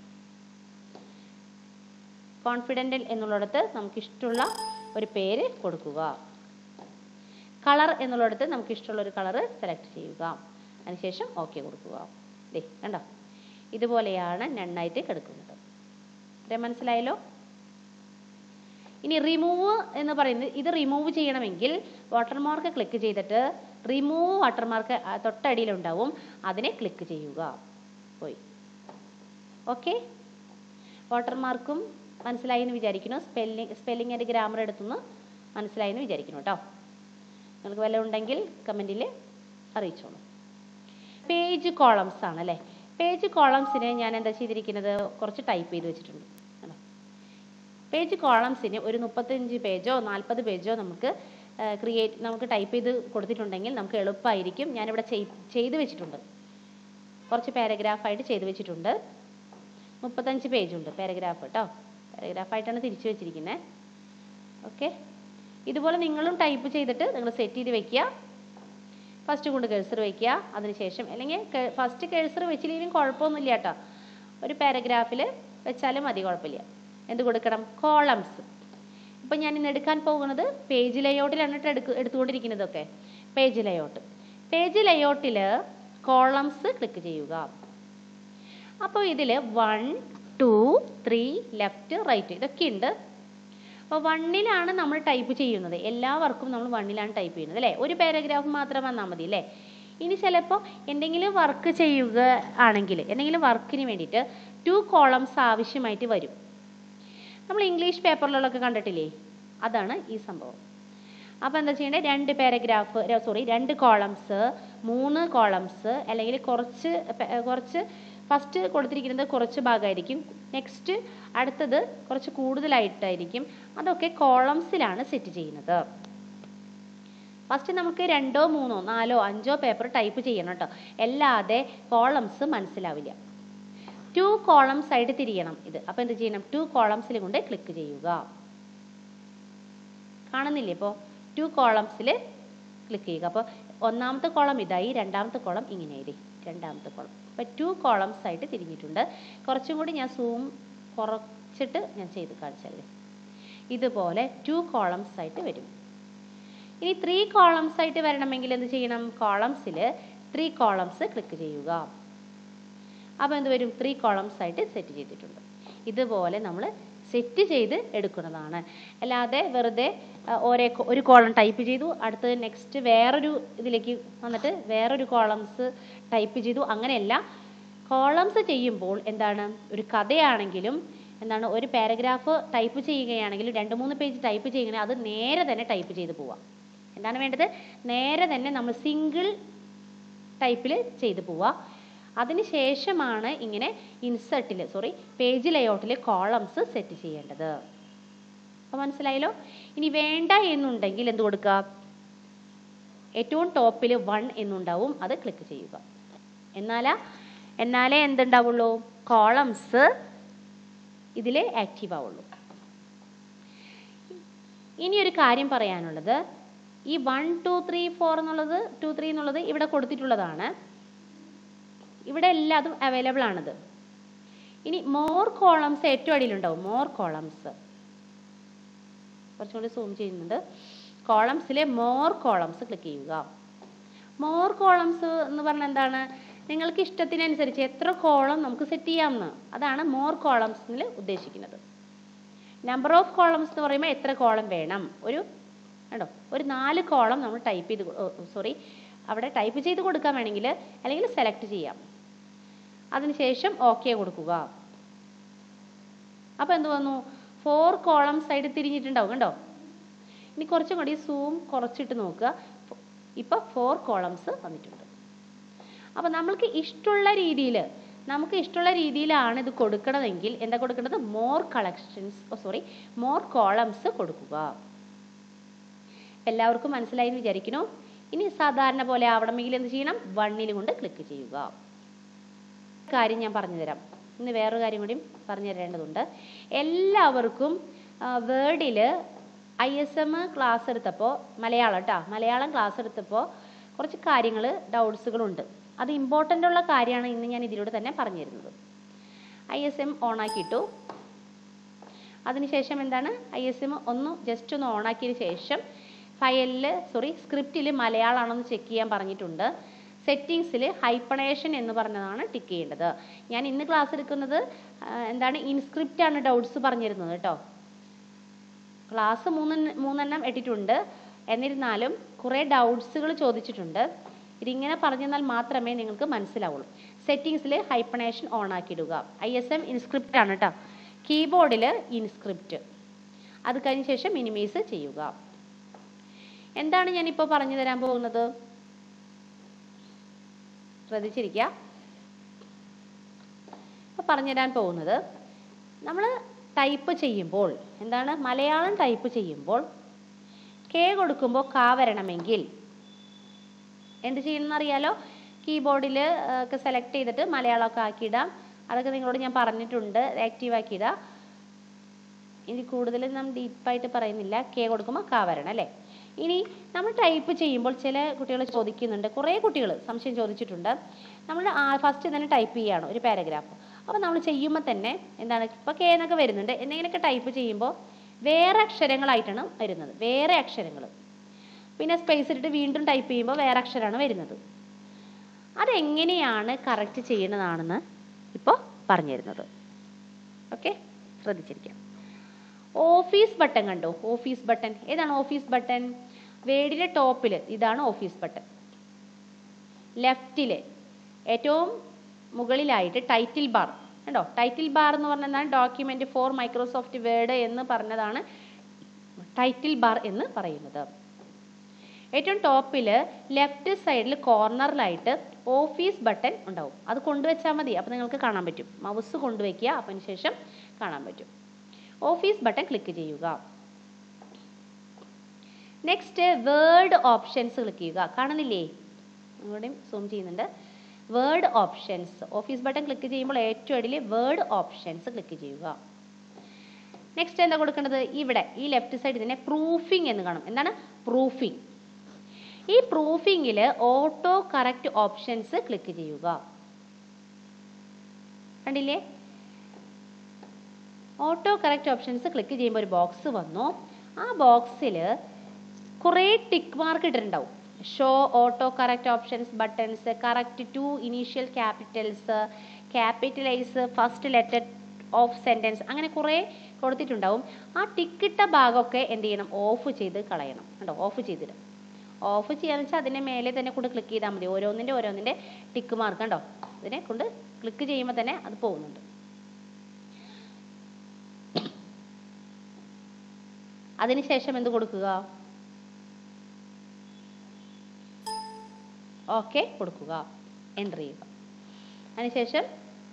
കോൺഫിഡൻ്റൽ എന്നുള്ളിടത്ത് നമുക്ക് ഇഷ്ടമുള്ള ഒരു പേര് കൊടുക്കുക കളർ എന്നുള്ളിടത്ത് നമുക്ക് ഇഷ്ടമുള്ള ഒരു കളർ സെലക്ട് ചെയ്യുക അതിനുശേഷം ഓക്കെ കൊടുക്കുക ദേ കണ്ടോ ഇതുപോലെയാണ് നന്നായിട്ട് കിടക്കുന്നത് ഇത്രയും മനസ്സിലായല്ലോ ഇനി റിമൂവ് എന്ന് പറയുന്നത് ഇത് റിമൂവ് ചെയ്യണമെങ്കിൽ വാട്ടർമാർക്ക് ക്ലിക്ക് ചെയ്തിട്ട് റിമൂവ് വാട്ടർമാർക്ക് തൊട്ടടിയിലുണ്ടാവും അതിനെ ക്ലിക്ക് ചെയ്യുക പോയി ഓക്കെ വാട്ടർമാർക്കും മനസ്സിലായി എന്ന് വിചാരിക്കുന്നു സ്പെല്ലിംഗ് സ്പെല്ലിംഗ് ആൻഡ് ഗ്രാമർ എടുത്തുനിന്ന് മനസ്സിലായി എന്ന് വിചാരിക്കുന്നു കേട്ടോ നിങ്ങൾക്ക് വല്ലതും ഉണ്ടെങ്കിൽ കമൻറ്റിൽ അറിയിച്ചോളൂ പേജ് കോളംസ് ആണ് അല്ലേ പേജ് കോളംസിന് ഞാൻ എന്താ ചെയ്തിരിക്കുന്നത് കുറച്ച് ടൈപ്പ് ചെയ്ത് വെച്ചിട്ടുണ്ട് കണ്ടോ പേജ് കോളംസിന് ഒരു മുപ്പത്തഞ്ച് പേജോ നാൽപ്പത് പേജോ നമുക്ക് ക്രിയേറ്റ് നമുക്ക് ടൈപ്പ് ചെയ്ത് കൊടുത്തിട്ടുണ്ടെങ്കിൽ നമുക്ക് എളുപ്പമായിരിക്കും ഞാനിവിടെ ചെയ് ചെയ്ത് വെച്ചിട്ടുണ്ട് കുറച്ച് പാരഗ്രാഫായിട്ട് ചെയ്ത് വെച്ചിട്ടുണ്ട് മുപ്പത്തഞ്ച് പേജുണ്ട് പാരഗ്രാഫ് കേട്ടോ പാരഗ്രാഫായിട്ടാണ് തിരിച്ചു വെച്ചിരിക്കുന്നത് ഓക്കെ ഇതുപോലെ നിങ്ങളും ടൈപ്പ് ചെയ്തിട്ട് നിങ്ങൾ സെറ്റ് ചെയ്ത് വെക്കുക ഫസ്റ്റ് കൊണ്ട് കേഴ്സർ വെക്കുക അതിനുശേഷം അല്ലെങ്കിൽ ഫസ്റ്റ് കേഴ്സർ വെച്ചില്ലെങ്കിലും കുഴപ്പമൊന്നുമില്ല കേട്ടോ ഒരു പാരഗ്രാഫിൽ വെച്ചാലും മതി കുഴപ്പമില്ല എന്ത് കൊടുക്കണം കോളംസ് ഇപ്പം ഞാൻ ഇന്ന് എടുക്കാൻ പോകുന്നത് പേജ് ലേഔട്ടിലാണ് കേട്ടോ എടുക്ക് എടുത്തുകൊണ്ടിരിക്കുന്നതൊക്കെ പേജ് ലേഔട്ട് പേജ് ലേഔട്ടിൽ കോളംസ് ക്ലിക്ക് ചെയ്യുക അപ്പോൾ ഇതിൽ one two three left right ഇതൊക്കെ ഉണ്ട് അപ്പോൾ വണ്ണിലാണ് നമ്മൾ ടൈപ്പ് ചെയ്യുന്നത് എല്ലാ വർക്കും നമ്മൾ വണ്ണിലാണ് ടൈപ്പ് ചെയ്യുന്നത് അല്ലേ ഒരു പാരഗ്രാഫ് മാത്രം വന്നാൽ മതി അല്ലേ ഇനി ചിലപ്പോൾ എന്തെങ്കിലും വർക്ക് ചെയ്യുക ആണെങ്കിൽ എന്തെങ്കിലും വർക്കിന് വേണ്ടിയിട്ട് ടു കോളംസ് ആവശ്യമായിട്ട് വരും നമ്മൾ ഇംഗ്ലീഷ് പേപ്പറിലൊക്കെ കണ്ടിട്ടില്ലേ അതാണ് ഈ സംഭവം അപ്പോൾ എന്താ ചെയ്യേണ്ടത് രണ്ട് പാരഗ്രാഫ് സോറി രണ്ട് കോളംസ് മൂന്ന് കോളംസ് അല്ലെങ്കിൽ കുറച്ച് പെ- കുറച്ച് ഫസ്റ്റ് കൊടുത്തിരിക്കുന്നത് കുറച്ച് ഭാഗമായിരിക്കും നെക്സ്റ്റ് അടുത്തത് കുറച്ച് കൂടുതലായിട്ടായിരിക്കും അതൊക്കെ കോളംസിലാണ് സെറ്റ് ചെയ്യുന്നത് ഫസ്റ്റ് നമുക്ക് രണ്ടോ മൂന്നോ നാലോ അഞ്ചോ പേപ്പർ ടൈപ്പ് ചെയ്യണം കേട്ടോ അല്ലാതെ കോളംസ് മനസ്സിലാവില്ല ടു കോളംസ് ആയിട്ട് തിരിയണം ഇത് അപ്പോൾ എന്ത് ചെയ്യണം ടു കോളംസിൽ കൊണ്ട് ക്ലിക്ക് ചെയ്യുക കാണുന്നില്ലേ ഇപ്പോൾ ടു കോളംസിൽ ക്ലിക്ക് ചെയ്യുക അപ്പോൾ ഒന്നാമത്തെ കോളം ഇതായി രണ്ടാമത്തെ കോളം ഇങ്ങനെയായി രണ്ടാമത്തെ കോളം അപ്പോൾ ടു കോളംസ് ആയിട്ട് തിരിഞ്ഞിട്ടുണ്ട് കുറച്ചും കൂടി ഞാൻ സൂം കുറച്ചിട്ട് ഞാൻ ചെയ്ത് കാണിച്ചാൽ ഇതുപോലെ ടു കോളംസ് ആയിട്ട് വരും ഇനി ത്രീ കോളംസ് ആയിട്ട് വരണമെങ്കിൽ എന്ത് ചെയ്യണം കോളംസിൽ ത്രീ കോളംസ് ക്ലിക്ക് ചെയ്യുക അപ്പോൾ എന്ത് വരും ത്രീ കോളംസ് ആയിട്ട് സെറ്റ് ചെയ്തിട്ടുണ്ട് ഇതുപോലെ നമ്മൾ സെറ്റ് ചെയ്ത് എടുക്കുന്നതാണ് അല്ലാതെ വെറുതെ ആ, ഒരേ കോ- ഒരു കോളം ടൈപ്പ് ചെയ്തു അടുത്തത് നെക്സ്റ്റ് വേറൊരു ഇതിലേക്ക് വന്നിട്ട് വേറൊരു കോളംസ് ടൈപ്പ് ചെയ്തു അങ്ങനെയല്ല കോളംസ് ചെയ്യുമ്പോൾ എന്താണ് ഒരു കഥയാണെങ്കിലും എന്താണ് ഒരു പാരഗ്രാഫ് ടൈപ്പ് ചെയ്യുകയാണെങ്കിലും രണ്ട് മൂന്ന് പേജ് ടൈപ്പ് ചെയ്യുകയാണെങ്കിൽ അത് നേരെ തന്നെ ടൈപ്പ് ചെയ്ത് പോവാം എന്താണ് വേണ്ടത് നേരെ തന്നെ നമ്മൾ സിംഗിൾ ടൈപ്പിൽ ചെയ്ത് പോവുക അതിന് ശേഷമാണ് ഇങ്ങനെ ഇൻസെർട്ടിൽ സോറി പേജ് ലേഔട്ടിൽ കോളംസ് സെറ്റ് ചെയ്യേണ്ടത് അപ്പോൾ മനസ്സിലായല്ലോ ഇനി വേണ്ട എന്നുണ്ടെങ്കിൽ എന്ത് കൊടുക്കുക ഏറ്റവും ടോപ്പിൽ വൺ എന്നുണ്ടാവും അത് ക്ലിക്ക് ചെയ്യുക എന്നാലാ എന്നാലേ എന്തുണ്ടാവുള്ളൂ കോളംസ് ഇതിൽ ആക്റ്റീവ് ആവുള്ളൂ ഇനി ഒരു കാര്യം പറയാനുള്ളത് ഈ വൺ ടു ത്രീ ഫോർ എന്നുള്ളത് ടു ത്രീ എന്നുള്ളത് ഇവിടെ കൊടുത്തിട്ടുള്ളതാണ് ഇവിടെ എല്ലാതും അവൈലബിൾ ആണിത് ഇനി മോർ കോളംസ് ഏറ്റവും അടിയിലുണ്ടാവും മോർ കോളംസ് കുറച്ചും കൂടി സൂം ചെയ്യുന്നുണ്ട് കോളംസിലെ മോർ കോളംസ് ക്ലിക്ക് ചെയ്യുക മോർ കോളംസ് എന്ന് പറഞ്ഞാൽ എന്താണ് നിങ്ങൾക്ക് ഇഷ്ടത്തിനനുസരിച്ച് എത്ര കോളം നമുക്ക് സെറ്റ് ചെയ്യാമെന്ന് അതാണ് മോർ കോളംസിൽ ഉദ്ദേശിക്കുന്നത് നമ്പർ ഓഫ് കോളംസ് എന്ന് പറയുമ്പോൾ എത്ര കോളം വേണം ഒരു കണ്ടോ ഒരു നാല് കോളം നമ്മൾ ടൈപ്പ് ചെയ്ത് സോറി അവിടെ ടൈപ്പ് ചെയ്ത് കൊടുക്കാൻ വേണമെങ്കിൽ അല്ലെങ്കിൽ സെലക്ട് ചെയ്യാം അതിനുശേഷം ഓക്കെ കൊടുക്കുക അപ്പോൾ എന്ത് വന്നു ഫോർ കോളംസ് ആയിട്ട് തിരിഞ്ഞിട്ടുണ്ടാവും കണ്ടോ ഇനി കുറച്ചും കൂടി സൂം കുറച്ചിട്ട് നോക്കുക ഇപ്പോൾ ഫോർ കോളംസ് വന്നിട്ടുണ്ട് അപ്പോൾ നമ്മൾക്ക് ഇഷ്ടമുള്ള രീതിയിൽ നമുക്ക് ഇഷ്ടമുള്ള രീതിയിലാണ് ഇത് കൊടുക്കണതെങ്കിൽ എന്താ കൊടുക്കേണ്ടത് more collections sorry more columns കൊടുക്കുക എല്ലാവർക്കും മനസ്സിലായി എന്ന് വിചാരിക്കുന്നു ഇനി സാധാരണ പോലെ ആവണമെങ്കിൽ എന്ത് ചെയ്യണം വണ്ണിൽ കൊണ്ട് ക്ലിക്ക് ചെയ്യുക കാര്യം ഞാൻ പറഞ്ഞുതരാം ഇന്ന് വേറൊരു കാര്യം കൂടി പറഞ്ഞു തരേണ്ടതുണ്ട് എല്ലാവർക്കും വേർഡിൽ ഐ എസ് എം ക്ലാസ് എടുത്തപ്പോൾ മലയാളം കേട്ടോ മലയാളം ക്ലാസ് എടുത്തപ്പോൾ കുറച്ച് കാര്യങ്ങൾ ഡൗട്ട്സുകളുണ്ട് അത് ഇമ്പോർട്ടൻ്റ് ഉള്ള കാര്യമാണ് ഇന്ന് ഞാൻ ഇതിലൂടെ തന്നെ പറഞ്ഞു തരുന്നത് ഐ എസ് എം ഓണാക്കിയിട്ടു അതിനുശേഷം എന്താണ് ഐ എസ് എം ഒന്ന് ജസ്റ്റ് ഒന്ന് ഓണാക്കിയതിന് ശേഷം ഫയലിൽ സോറി സ്ക്രിപ്റ്റിൽ മലയാളമാണെന്ന് ചെക്ക് ചെയ്യാൻ പറഞ്ഞിട്ടുണ്ട് സെറ്റിങ്സിൽ ഹൈപ്പണേഷൻ എന്ന് പറഞ്ഞതാണ് ടിക്ക് ചെയ്യേണ്ടത് ഞാൻ ഇന്ന് ക്ലാസ് എടുക്കുന്നത് ആ, എന്താണ് ഇൻസ്ക്രിപ്റ്റ് ആണ് ഡൗട്ട്സ് പറഞ്ഞിരുന്നത് കേട്ടോ ക്ലാസ് മൂന്ന് മൂന്നെണ്ണം ഇട്ടിട്ടുണ്ട് എന്നിരുന്നാലും കുറേ ഡൗട്ട്സുകൾ ചോദിച്ചിട്ടുണ്ട് ഇതിങ്ങനെ പറഞ്ഞു തന്നാൽ മാത്രമേ നിങ്ങൾക്ക് മനസ്സിലാവുള്ളൂ സെറ്റിങ്സിൽ ഹൈപ്പണേഷൻ ഓൺ ആക്കിയിടുക ഐ എസ് എം ഇൻസ്ക്രിപ്റ്റ് ആണ് കേട്ടോ കീബോർഡിൽ ഇൻസ്ക്രിപ്റ്റ് അത് കഴിഞ്ഞ ശേഷം മിനിമൈസ് ചെയ്യുക എന്താണ് ഞാനിപ്പോൾ പറഞ്ഞു തരാൻ പോകുന്നത് ശ്രദ്ധിച്ചിരിക്കുക ഇപ്പോൾ പറഞ്ഞുതരാൻ പോകുന്നത് നമ്മൾ ടൈപ്പ് ചെയ്യുമ്പോൾ എന്താണ് മലയാളം ടൈപ്പ് ചെയ്യുമ്പോൾ കെ കൊടുക്കുമ്പോൾ കാ വരണമെങ്കിൽ എന്ത് ചെയ്യണമെന്ന് അറിയാലോ കീബോർഡിൽ ഒക്കെ സെലക്ട് ചെയ്തിട്ട് മലയാളമൊക്കെ ആക്കിയിടാം അതൊക്കെ നിങ്ങളോട് ഞാൻ പറഞ്ഞിട്ടുണ്ട് ആക്റ്റീവ് ആക്കിയിടാം ഇനി കൂടുതൽ നാം ഡീപ്പായിട്ട് പറയുന്നില്ല കെ കൊടുക്കുമ്പോൾ കാ വരണം അല്ലേ ഇനി നമ്മൾ ടൈപ്പ് ചെയ്യുമ്പോൾ ചില കുട്ടികൾ ചോദിക്കുന്നുണ്ട് കുറേ കുട്ടികൾ സംശയം ചോദിച്ചിട്ടുണ്ട് നമ്മൾ ഫസ്റ്റ് തന്നെ ടൈപ്പ് ചെയ്യുകയാണ് ഒരു പാരഗ്രാഫ് അപ്പോൾ നമ്മൾ ചെയ്യുമ്പോൾ തന്നെ എന്താണ് ഇപ്പോൾ കെ എന്നൊക്കെ വരുന്നുണ്ട് എന്തെങ്കിലുമൊക്കെ ടൈപ്പ് ചെയ്യുമ്പോൾ വേറെ അക്ഷരങ്ങളായിട്ടാണ് വരുന്നത് വേറെ അക്ഷരങ്ങൾ പിന്നെ സ്പേസ് ഇട്ടിട്ട് വീണ്ടും ടൈപ്പ് ചെയ്യുമ്പോൾ വേറെ അക്ഷരമാണ് വരുന്നത് അതെങ്ങനെയാണ് കറക്റ്റ് ചെയ്യുന്നതാണെന്ന് ഇപ്പോൾ പറഞ്ഞു തരുന്നത് ഓക്കെ ശ്രദ്ധിച്ചിരിക്കാം ഓഫീസ് ബട്ടൺ കണ്ടോ ഓഫീസ് ബട്ടൺ ഏതാണ് ഓഫീസ് ബട്ടൺ വേഡിലെ ടോപ്പിൽ ഇതാണ് ഓഫീസ് ബട്ടൺ ലെഫ്റ്റിൽ ഏറ്റവും മുകളിലായിട്ട് ടൈറ്റിൽ ബാർ കണ്ടോ ടൈറ്റിൽ ബാർ എന്ന് പറഞ്ഞാൽ ഡോക്യുമെന്റ് ഫോർ മൈക്രോസോഫ്റ്റ് വേർഡ് എന്ന് പറഞ്ഞതാണ് ടൈറ്റിൽ ബാർ എന്ന് പറയുന്നത് ഏറ്റവും ടോപ്പിൽ ലെഫ്റ്റ് സൈഡിൽ കോർണറിലായിട്ട് ഓഫീസ് ബട്ടൺ ഉണ്ടാവും അത് കൊണ്ടുവച്ചാൽ മതി അപ്പോൾ നിങ്ങൾക്ക് കാണാൻ പറ്റും മൗസ് കൊണ്ടുവയ്ക്കുക അപ്പം ശേഷം കാണാൻ പറ്റും ഓഫീസ് ബട്ടൺ ക്ലിക്ക് ചെയ്യുക നെക്സ്റ്റ് വേർഡ് ഓപ്ഷൻസ് ക്ലിക്ക് ചെയ്യുക കാണുന്നില്ലേ ഇവിടെയും സൂം ചെയ്യുന്നുണ്ട് word options office button click ചെയ്യുമ്പോൾ ഏറ്റവും അടിയിൽ വേർഡ് ഓപ്ഷൻസ് ക്ലിക്ക് ചെയ്യുക നെക്സ്റ്റ് എന്താ കൊടുക്കേണ്ടത് ഇവിടെ ഈ ലെഫ്റ്റ് സൈഡിൽ തന്നെ പ്രൂഫിംഗ് എന്ന് കാണും എന്താണ് പ്രൂഫിംഗ് ഈ പ്രൂഫിങ്ങിൽ ഓട്ടോ കറക്റ്റ് ഓപ്ഷൻസ് ക്ലിക്ക് ചെയ്യുക കണ്ടില്ലേ ഓട്ടോ കറക്റ്റ് ഓപ്ഷൻസ് ക്ലിക്ക് ചെയ്യുമ്പോൾ ഒരു ബോക്സ് വന്നു ആ ബോക്സിൽ കുറേ ടിക്ക് മാർക്ക് ഇട്ടിട്ടുണ്ടാവും show autocorrect options buttons correct two initial capitals capitalize first letter of sentence അങ്ങനെ കുറേ കൊടുത്തിട്ടുണ്ടാവും ആ ടിക്കിട്ട ഭാഗമൊക്കെ എന്ത് ചെയ്യണം ഓഫ് ചെയ്ത് കളയണം കേട്ടോ ഓഫ് ചെയ്തിടും ഓഫ് ചെയ്യാന്ന് വെച്ചാൽ അതിൻ്റെ മേലെ തന്നെ കൊണ്ട് ക്ലിക്ക് ചെയ്താൽ മതി ഓരോന്നിൻ്റെ ഓരോന്നിൻ്റെ ടിക്ക് മാർക്ക് കണ്ടോ ഇതിനെ കൊണ്ട് ക്ലിക്ക് ചെയ്യുമ്പോൾ തന്നെ അത് പോകുന്നുണ്ട് അതിനുശേഷം എന്ത് കൊടുക്കുക ഓക്കെ കൊടുക്കുക എൻ്റർ ചെയ്യുക അതിനുശേഷം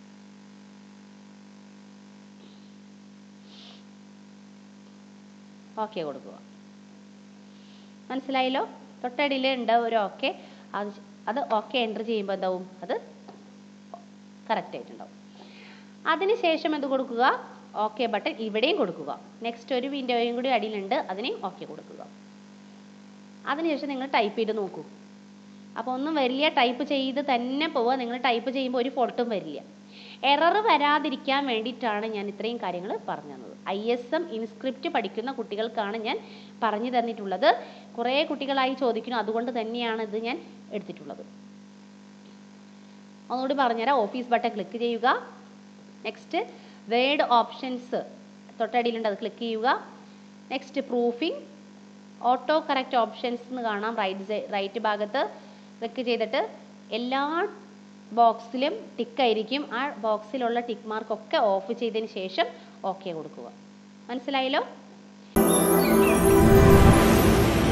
ഓക്കെ കൊടുക്കുക മനസ്സിലായല്ലോ തൊട്ടടിയിൽ ഉണ്ട് ഒരു ഓക്കെ അത് അത് ഓക്കെ എൻ്റർ ചെയ്യുമ്പോൾ എന്താവും അത് കറക്റ്റ് ആയിട്ടുണ്ടാവും അതിനുശേഷം എന്ത് കൊടുക്കുക ഓക്കെ ബട്ടൺ ഇവിടെയും കൊടുക്കുക നെക്സ്റ്റ് ഒരു വിൻഡോയും കൂടി അടിയിലുണ്ട് അതിനെയും ഓക്കെ കൊടുക്കുക അതിനുശേഷം നിങ്ങൾ ടൈപ്പ് ചെയ്ത് നോക്കൂ അപ്പോൾ ഒന്നും വരില്ല ടൈപ്പ് ചെയ്ത് തന്നെ പോവുക നിങ്ങൾ ടൈപ്പ് ചെയ്യുമ്പോൾ ഒരു ഫോൾട്ടും വരില്ല എറർ വരാതിരിക്കാൻ വേണ്ടിയിട്ടാണ് ഞാൻ ഇത്രയും കാര്യങ്ങൾ പറഞ്ഞു തന്നത് ഐ എസ് എം ഇൻസ്ക്രിപ്റ്റ് പഠിക്കുന്ന കുട്ടികൾക്കാണ് ഞാൻ പറഞ്ഞു തന്നിട്ടുള്ളത് കുറേ കുട്ടികളായി ചോദിക്കുന്നു അതുകൊണ്ട് തന്നെയാണ് ഇത് ഞാൻ എടുത്തിട്ടുള്ളത് ഒന്നുകൂടി പറഞ്ഞുതരാം ഓഫീസ് ബട്ടൺ ക്ലിക്ക് ചെയ്യുക നെക്സ്റ്റ് വേഡ് ഓപ്ഷൻസ് തൊട്ടടിയിലുണ്ട് അത് ക്ലിക്ക് ചെയ്യുക next proofing autocorrect options എന്ന് കാണാം റൈറ്റ് റൈറ്റ് ഭാഗത്ത് ക്ലിക്ക് ചെയ്തിട്ട് എല്ലാ ബോക്സിലും ടിക്കായിരിക്കും ആ ബോക്സിലുള്ള ടിക്ക് മാർക്ക് ഒക്കെ ഓഫ് ചെയ്തതിന് ശേഷം ഓക്കെ കൊടുക്കുക മനസ്സിലായല്ലോ